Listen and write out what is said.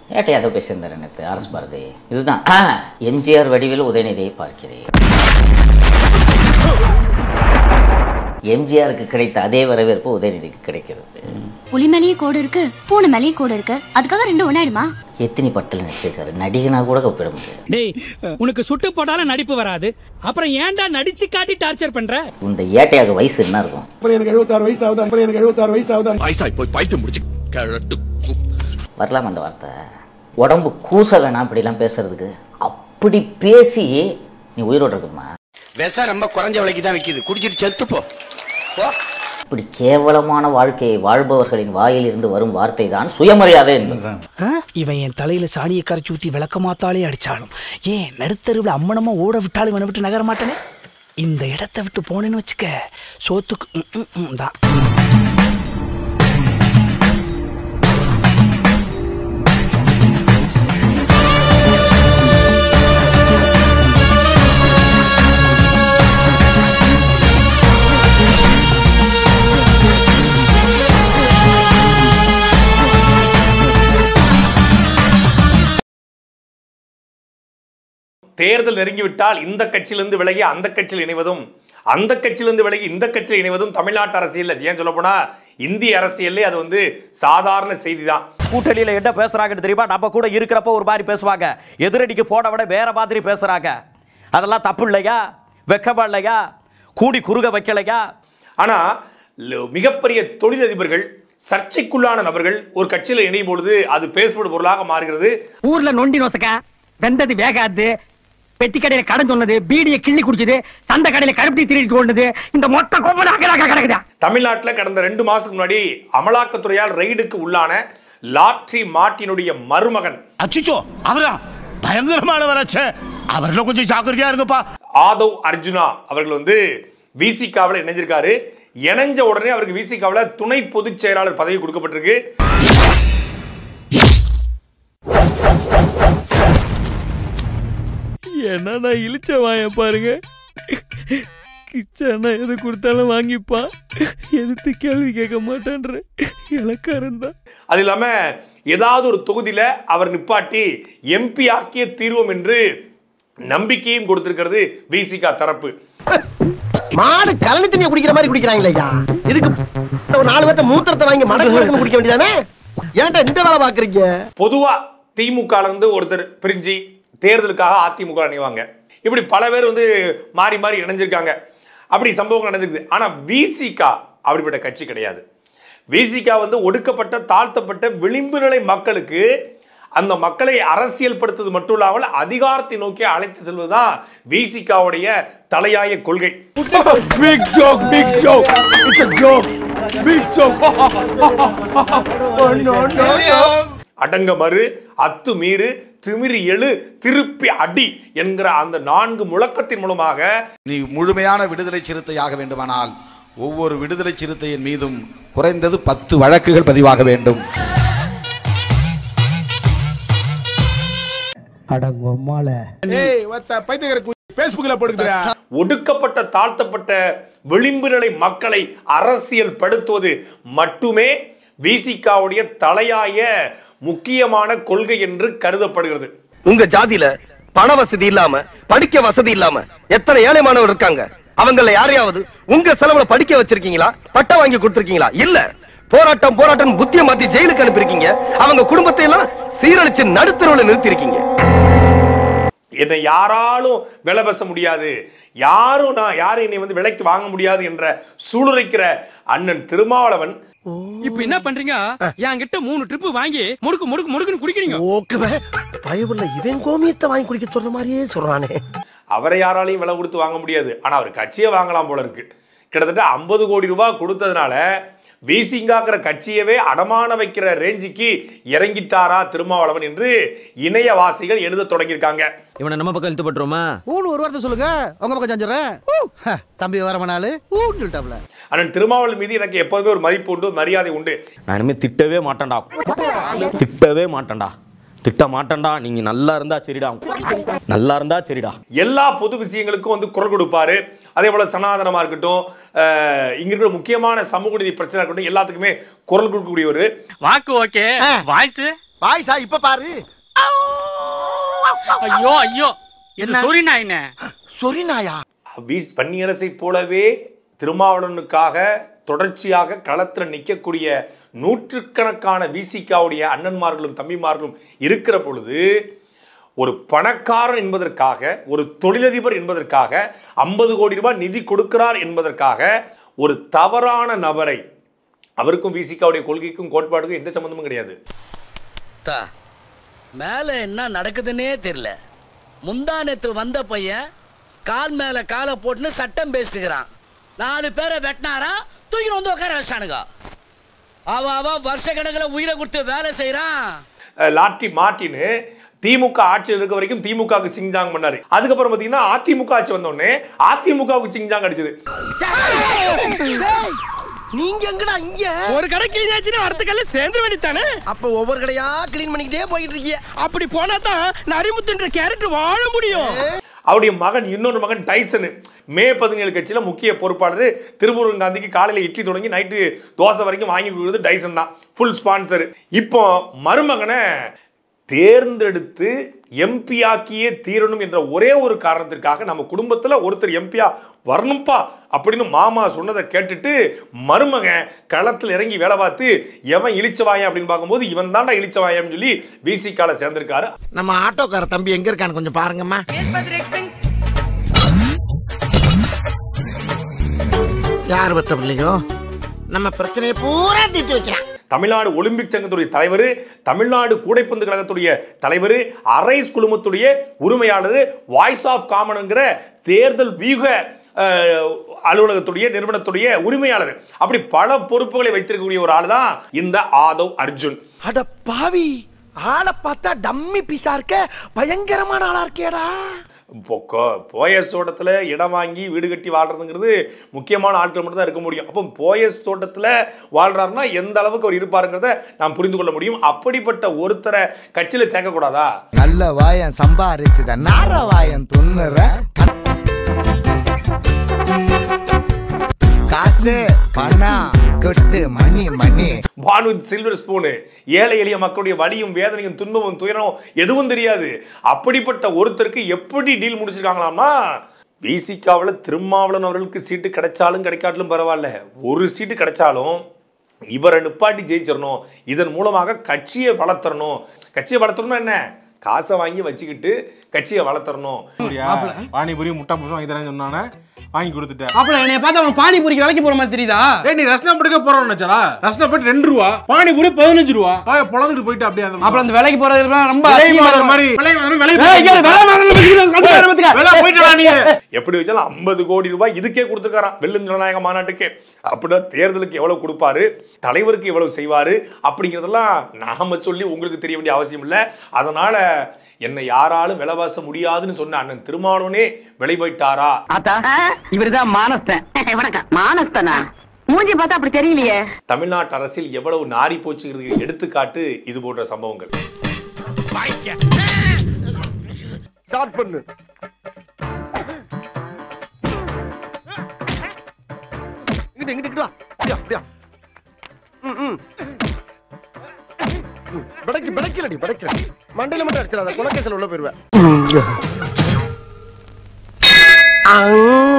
ஏட்டையா அதை பேசியிருந்தார் நேற்று ஆர்எஸ் பாரதி இதுதான் ஆ, எம்ஜிஆர் வடிவில் உதயநிதியை பார்க்கிறேன் எம்ஜிஆருக்கு கிடைத்த அதே வரவேற்பு உதயநிதிக்கு கிடைக்கிறது புலி மேலேயும் கோடு இருக்கு பூனை மேலேயும் கோடு இருக்கு அதுக்காக ரெண்டும் ஒன்னாயிடுமா எத்தனை பட்டில் நடிச்சிருக்காரு நடிகனா கூட ஒப்பிட முடியாது டேய் உனக்கு சுட்டு போட்டாலும் நடிப்பு வராது அப்புறம் ஏன்டா நடிச்சு காட்டி டார்ச்சர் பண்ற இந்த ஏட்டையாக வயசு என்ன இருக்கும் அப்புறம் எனக்கு எழுபத்தாறு வயசு ஆகுது அப்புறம் எனக்கு எழுபத்தாறு வயசு ஆகுது வயசாய் போய் பைத்தியம் முடிச்சு கிழட்டு வரலாம் அந்த வார்த்தை உடம்பு கூச வேணாம் இப்படிலாம் பேசுறதுக்கு அப்படி பேசி நீ உயிரோடு இருக்குமா விஷம் ரொம்ப குறைஞ்ச விலைக்கு தான் விக்குது குடிச்சிட்டு செத்து போ போ இப்படி கேவலமான வாழ்க்கையை வாழ்பவர்களின் வாயில் இருந்து வரும் வார்த்தை தான் சுயமரியாதை என்பது இவன் என் தலையில சாணியை கரைச்சி ஊத்தி விளக்க மாத்தாலே அடிச்சாலும் ஏன் நடுத்தருவில் அம்மனமா ஓட விட்டாலும் இவனை விட்டு நகர மாட்டேனே இந்த இடத்த விட்டு போனேன்னு வச்சுக்க சோத்துக்கு ம், ம், ம் தான் தேர்தல் நெருங்கிவிட்டால் இந்த கட்சியிலிருந்து விலகி அந்த கட்சியில் இணைவதும் அந்த கட்சியிலிருந்து விலகி இந்த கட்சியில் இணைவதும் தமிழ்நாட்டு அரசியல் ஏன் சொல்ல போனா இந்திய அரசியல்லே அது வந்து சாதாரண செய்தி தான் கூட்டணியில என்ன பேசுறாங்கன்னு தெரியுமா நம்ம கூட இருக்கிறப்ப ஒரு மாதிரி பேசுவாங்க எதிரடிக்கு போன விட வேற மாதிரி பேசுறாங்க அதெல்லாம் தப்பு இல்லையா வெக்கமா இல்லையா கூடி குறுக வைக்கலையா ஆனா ல- மிகப்பெரிய தொழிலதிபர்கள் சர்ச்சைக்குள்ளான நபர்கள் ஒரு கட்சியில் இணையும் பொழுது அது பேசுபடு பொருளாக மாறுகிறது ஊர்ல நொண்டி நோசக்கா வெந்தது வேகாது பெட்டி கடையில கடன் சொன்னது பீடியை கிள்ளி குடிச்சது சந்த கடையில கருப்பட்டி திருடிட்டு கொண்டது இந்த மொத்த கோப்பம் அக்கடாக்க கிடக்குதா தமிழ்நாட்டில் கடந்த ரெண்டு மாசத்துக்கு முன்னாடி அமலாக்கத்துறையால் ரெய்டுக்கு உள்ளான லாட்ரி மாட்டினுடைய மருமகன் அச்சுச்சோ அவரா பயங்கரமானவராச்சே அவர்ல கொஞ்சம் ஜாக்கிரதையா இருங்கப்பா ஆதவ் அர்ஜுனா அவர்கள் வந்து விசிகாவில் இணைஞ்சிருக்காரு இணைஞ்ச உடனே அவருக்கு விசிகாவில் துணை பொதுச் செயலாளர் பதவி கொடுக்கப்பட்டிருக்கு என்னன்னா இழிச்ச வாயன் பாருங்க கிச்சனா எது கொடுத்தாலும் வாங்கிப்பான் எதிர்த்து கேள்வி கேட்க மாட்டேன்ற இலக்காரன் தான் அது இல்லாம ஏதாவது ஒரு தொகுதியில அவர் நிப்பாட்டி எம்பி ஆக்கிய தீர்வோம் என்று நம்பிக்கையும் கொடுத்திருக்கிறது விசிகா தரப்பு மாடு கலனி தண்ணியை குடிக்கிற மாதிரி குடிக்கிறாங்களே ஐயா இதுக்கு ஒரு நாலு பேர்ட்ட மூத்திரத்தை வாங்கி மடக்கு குடிக்க வேண்டியதானே ஏன்டா இந்த வேலை பாக்குறீங்க பொதுவா திமுக ல இருந்து ஒருத்தர் பிரிஞ்சு தேர்தலுக்காக அதிமுக இணைவாங்க இப்படி பல பேர் வந்து மாறி மாறி இணைஞ்சிருக்காங்க அப்படி சம்பவங்கள் நடந்திருக்குது ஆனா விசிகா அப்படிப்பட்ட கட்சி கிடையாது விசிகா வந்து ஒடுக்கப்பட்ட தாழ்த்தப்பட்ட விளிம்பு நிலை மக்களுக்கு அந்த மக்களை அரசியல் படுத்துவது மட்டும் இல்லாமல் அதிகாரத்தை நோக்கி அழைத்து செல்வதுதான் விசிகாவுடைய தலையாய கொள்கை big joke big joke it's a joke big joke அடங்க மறு அத்து மீறு திமிரி எழு திருப்பி அடி என்கிற அந்த நான்கு முழக்கத்தின் மூலமாக நீ முழுமையான விடுதலை சிறுத்தையாக வேண்டுமானால் ஒவ்வொரு விடுதலை சிறுத்தையின் மீதும் குறைந்தது பத்து வழக்குகள் பதிவாக வேண்டும் அடங்கொம்மால ஏய் ஒத்த பைத்தியக்கார பேஸ்புக்ல போடுக்குறா ஒடுக்கப்பட்ட தாழ்த்தப்பட்ட விளிம்பு நிலை மக்களை அரசியல் படுத்துவது மட்டுமே விசிகாவுடைய தலையாய முக்கியமான கொள்கை என்று கருதப்படுகிறது உங்க ஜாதியில பண வசதி இல்லாம படிக்க வசதி இல்லாம எத்தனை ஏழை மாணவர் இருக்காங்க அவங்கள யாரையாவது உங்க செலவுல படிக்க வச்சிருக்கீங்களா பட்டம் வாங்கி கொடுத்திருக்கீங்களா இல்ல போராட்டம் போராட்டம் புத்திய மாத்தி ஜெயிலுக்கு அனுப்பியிருக்கீங்க அவங்க குடும்பத்தை எல்லாம் சீரழிச்சு நடுத்தருவுல நிறுத்தி இருக்கீங்க என்னை யாராலும் விலை பேச முடியாது யாரும் நான் யாரும் என்னை வந்து விலைக்கு வாங்க முடியாது என்ற சூளுரைக்கிற அண்ணன் திருமாவளவன் இப்ப என்ன பண்றீங்க என்கிட்ட மூணு ட்ரிப் வாங்கி முடுக்கு முடுக்கு முடுக்குன்னு குடிக்கிறீங்க ஓகே பயவுள்ள இவன் கோமியத்தை வாங்கி குடிக்க சொல்ற மாதிரியே சொல்றானே அவரை யாராலையும் விலை கொடுத்து வாங்க முடியாது ஆனா அவர் கட்சியை வாங்கலாம் போல இருக்கு கிட்டத்தட்ட ஐம்பது கோடி ரூபாய் கொடுத்ததுனால வீசிங்காக்கிற கட்சியவே அடமான வைக்கிற ரேஞ்சுக்கு இறங்கிட்டாரா திருமாவளவன் என்று இணையவாசிகள் எழுத தொடங்கியிருக்காங்க இவனை நம்ம பக்கம் இழுத்து பட்டுருமா ஊன்னு ஒரு வார்த்தை சொல்லுங்க உங்க பக்கம் செஞ்சுறேன் தம்பி வரமனாலு ஊன்னு சொல்லிட்டாப்ல அண்ணன் திருமாவளவன் மீது எனக்கு எப்போதுமே ஒரு மதிப்பு உண்டு மரியாதை உண்டு நான் இனிமே திட்டவே மாட்டேன்டா திட்டவே மாட்டேன்டா திட்ட மாட்டேன்டா நீங்க நல்லா இருந்தா சரிடா நல்லா இருந்தா சரிடா எல்லா பொது விஷயங்களுக்கும் வந்து குரல் கொடுப்பாரு அதே போல சனாதனமா இருக்கட்டும் அஹ், இங்க இருக்கிற முக்கியமான சமூக நீதி பிரச்சனை இருக்கட்டும் எல்லாத்துக்குமே குரல் கொடுக்கக்கூடியவர் வாக்கு ஓகே வாய்ஸ் பாய்சா இப்ப பாரு ஐயோ ஐயோ என்ன சொரினா என்ன சொரிநாயா வீஸ் பன்னியரசை போலவே திருமாவளவனுக்காக தொடர்ச்சியாக களத்தில் நிற்கக்கூடிய நூற்றுக்கணக்கான விசிகாவுடைய அண்ணன்மார்களும் தம்பிமார்களும் இருக்கிற பொழுது ஒரு பணக்காரன் என்பதற்காக ஒரு தொழிலதிபர் என்பதற்காக ஐம்பது கோடி ரூபாய் நிதி கொடுக்கிறார் என்பதற்காக ஒரு தவறான நபரை அவருக்கும் விசிகாவுடைய கொள்கைக்கும் கோட்பாடுக்கும் எந்த சம்பந்தமும் கிடையாது தா மேல என்ன நடக்குதுன்னே தெரியல முந்தானத்து வந்த பையன் கால் மேல காலை போட்டுன்னு சட்டம் பேசிட்டுக்கிறான் நாலு பேரை வெட்டினாரா தூக்கி வந்து உட்கார வச்சானுங்க அவ அவ வருஷ கணக்கில் உயிரை கொடுத்து வேலை செய்யறான் அஹ், லாட்டி மாட்டின்னு திமுக ஆட்சியில் இருக்க வரைக்கும் திமுகவுக்கு சிங்ஜாங் பண்ணாரு அதுக்கப்புறம் பாத்தீங்கன்னா அதிமுக ஆட்சி வந்த உடனே அதிமுகவுக்கு சிங்ஜாங் அடிச்சது நீங்க எங்கடா இங்க ஒரு கடை கிளீன் ஆச்சுன்னா அடுத்த கல்ல சேர்ந்து வேண்டித்தானே அப்ப ஒவ்வொரு கடையா கிளீன் பண்ணிக்கிட்டே போயிட்டு இருக்கீங்க அப்படி போனா தான் நரிமுத்துன்ற கேரக்டர் வாழ முடியும் அவருடைய மகன் இன்னொரு மகன் டைசன் மே பதினேழு கட்சியில முக்கிய பொறுப்பாளர் திருமுருகன் காந்திக்கு காலையில இட்லி தொடங்கி நைட்டு தோசை வரைக்கும் வாங்கி கொடுக்குறது டைசன் தான் ஃபுல் ஸ்பான்சர் இப்போ மருமகனை தேர்ந்தெடுத்து எம்பி ஆக்கியே தீரணும் என்ற ஒரே ஒரு காரணத்திற்காக நம்ம குடும்பத்துல ஒருத்தர் எம்பியா வரணும்ப்பா அப்படின்னு மாமா சொன்னதை கேட்டுட்டு மருமகன் களத்தில் இறங்கி வேலை பார்த்து எவன் இழிச்சவாயன் அப்படின்னு பார்க்கும்போது இவன் தாண்டா இழிச்சவாயன்னு சொல்லி விசிகால சேர்ந்திருக்காரு நம்ம ஆட்டோக்கார தம்பி எங்க இருக்கான்னு கொஞ்சம் பாருங்கம்மா யார் பத்த பிள்ளையோ நம்ம பிரச்சனையை பூரா தீர்த்து வைக்கலாம் தமிழ்நாடு ஒலிம்பிக் சங்கத்துடைய தலைவர் தமிழ்நாடு கூடைப்பந்து கழகத்துடைய தலைவர் அரைஸ் குழுமத்துடைய உரிமையாளர் வாய்ஸ் ஆஃப் காமன்ங்கிற தேர்தல் வியூக அஹ், அலுவலகத்துடைய நிறுவனத்துடைய உரிமையாளர் அப்படி பல பொறுப்புகளை வைத்திருக்கக்கூடிய ஒரு ஆள் தான் இந்த ஆதவ் அர்ஜுன் அட பாவி ஆளை பார்த்தா டம்மி பீஸா இருக்க பயங்கரமான ஆளா இருக்கேடா போயஸ் தோட்டத்தில் இடம் வாங்கி வீடு கட்டி வாழ்றதுங்கிறது முக்கியமான ஆட்கள் மட்டும் தான் இருக்க முடியும் அப்போ போயஸ் தோட்டத்தில் வாழ்றாருன்னா எந்த அளவுக்கு அவர் இருப்பாருங்கிறத நாம் புரிந்து கொள்ள முடியும் அப்படிப்பட்ட ஒருத்தரை கட்சியில் சேர்க்கக்கூடாதா நல்ல வாயன் சம்பாரிச்சுத நார வாயன் துண்ணுற காசு பணம் கொட்டு மணி மணி பானு சில்வர் ஸ்பூனு ஏழை எளிய மக்களுடைய வலியும் வேதனையும் துன்பமும் துயரம் எதுவும் தெரியாது அப்படிப்பட்ட ஒருத்தருக்கு எப்படி டீல் முடிச்சிருக்காங்களாம்னா விசிகாவில் திருமாவளவன் அவர்களுக்கு சீட்டு கிடைச்சாலும் கிடைக்காட்டிலும் பரவாயில்ல ஒரு சீட்டு கிடைச்சாலும் இவரை நிப்பாட்டி ஜெயிச்சிடணும் இதன் மூலமாக கட்சியை வளர்த்தரணும் கட்சியை வளர்த்தணும்னா என்ன காசை வாங்கி வச்சுக்கிட்டு கட்சியை வளர்த்தரணும் பானிபூரி முட்டை புஷம் வாங்கி தரேன்னு சொன்னானே வாங்கி கொடுத்துட்டேன் அப்பல என்னைய பார்த்தா அவன் பானிபூரிக்கு வேலைக்கு போற மாதிரி தெரியுதா ஏய் நீ ரஸ்னா படுக்க போறோம்னு நினைச்சா ரஸ்னா போயிட்டு ரெண்டு ரூபா பானிபூரி பதினஞ்சு ரூபா வாய பொழந்துட்டு போயிட்டு அப்படியே அந்த அப்புறம் அந்த வேலைக்கு போறதுலாம் ரொம்ப விலை அசிங்கமா மாதர் இருக்கும். மாதிரி விலை மாதர் விலை ஏய், இங்க இரு, வேலை வாங்கணும்னு வச்சுக்கிறேன், கண்டு வர பாத்துக்க. விலை போயிட்டு நீங்க எப்படி வச்சாலும் ஐம்பது கோடி ரூபாய் இதுக்கே கொடுத்துருக்காராம் வெள்ளும் ஜனநாயக மாநாட்டுக்கே அப்படின்னா தேர்தலுக்கு எவ்வளவு கொடுப்பாரு தலைவருக்கு எவ்வளவு செய்வாரு அப்படிங்கிறதெல்லாம் நாம சொல்லி உங்களுக்கு தெரிய வேண்டிய அவசியம் இல்லை அதனால என்னை யாராலும் விலைவாச முடியாதுன்னு சொன்ன அண்ணன் திருமாவளவனே விலை போயிட்டாரா ஆத்தா இவருதான் மானஸ்தன் வணக்கம் மானஸ்தனா மூஞ்சி பார்த்தா அப்படி தெரியலையே தமிழ்நாட்டு அரசியல் எவ்வளவு நாரி போச்சுங்கிறதுக்கு எடுத்துக்காட்டு இது போன்ற சம்பவங்கள் ஸ்டார்ட் பண்ணு இங்கிட்டு இங்கிட்டு இங்கிட்டு வா அப்படியா அப்படியா ம் ம் ம், பிடைக்கு பிடைக்கலடி பிடைக்கல மண்டையில மட்டும் அடிச்சிடாத குலக்கேசல் உள்ள போயிருவேன்